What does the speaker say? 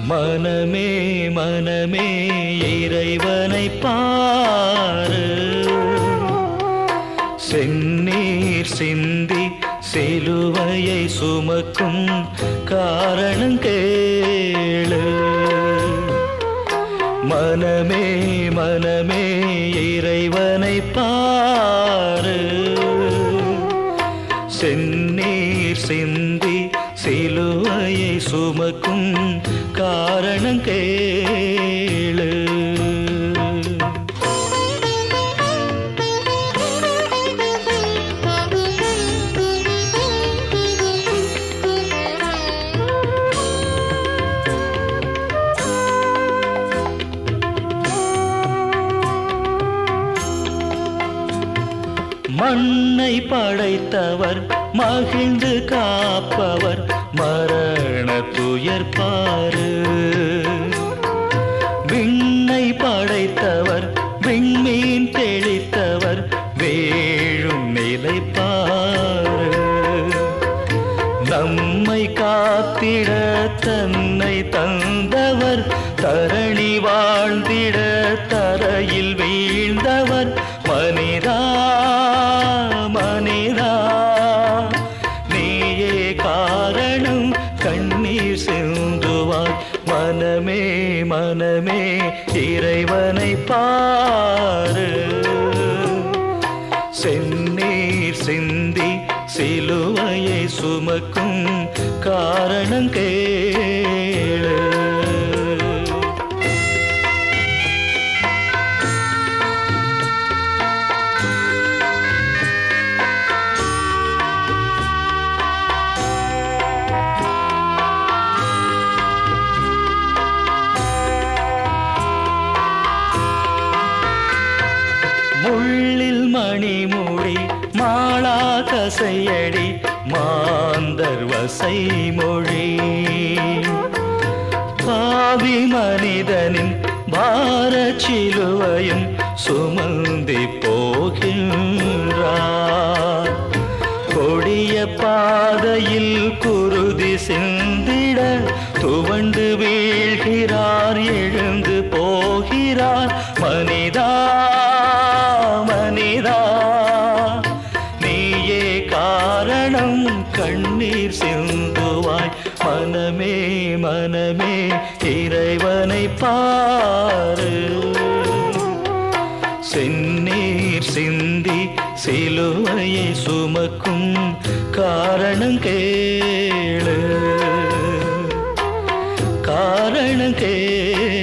மனமே மனமே இறைவனை பாரு செந்நீர் சிந்தி சிலுவையை சுமக்கும் காரணம் கேளு மனமே மனமே இறைவனை பாரு செந்நீர் சிந்தி சிலுவையை சுமக்கும் காரணம் கேளு மண்ணை படைத்தவர் மகிழ்ந்து காப்பவர் மரண துயர்பாரு விண்ணை படைத்தவர் விண்மீன் தெளித்தவர் வேழும் நிலை பாரு நம்மை காத்திட தன்னை தந்தவர் தரணி வாழ்ந்திட தரையில் வீழ்ந்தவர் மனிதா மனிதா நீயே காரணம் கண்ணீர் சிந்துவாய் மனமே மனமே இறைவனை பாரு செந்நீர் சிந்தி சிலுவையை சுமக்கும் காரணம் கேளு முள்ளில் மணிமூடி மாளா கசையடி மாந்தர் வசை மொழி பாவி மனிதனின் பாரச் சிலுவையும் சுமந்தி போகின்றார் கொடிய பாதையில் குருதி சிந்திட துவண்டு வீழ்கிறார் எழுந்து போகிறார் மனிதா மனிதா நீயே காரணம் கண்ணீர் சிந்துவாய் மனமே மனமே இறைவனை பாரு செந்நீர் சிந்தி சிலுவையை சுமக்கும் காரணம் கேளு காரணம் கேளு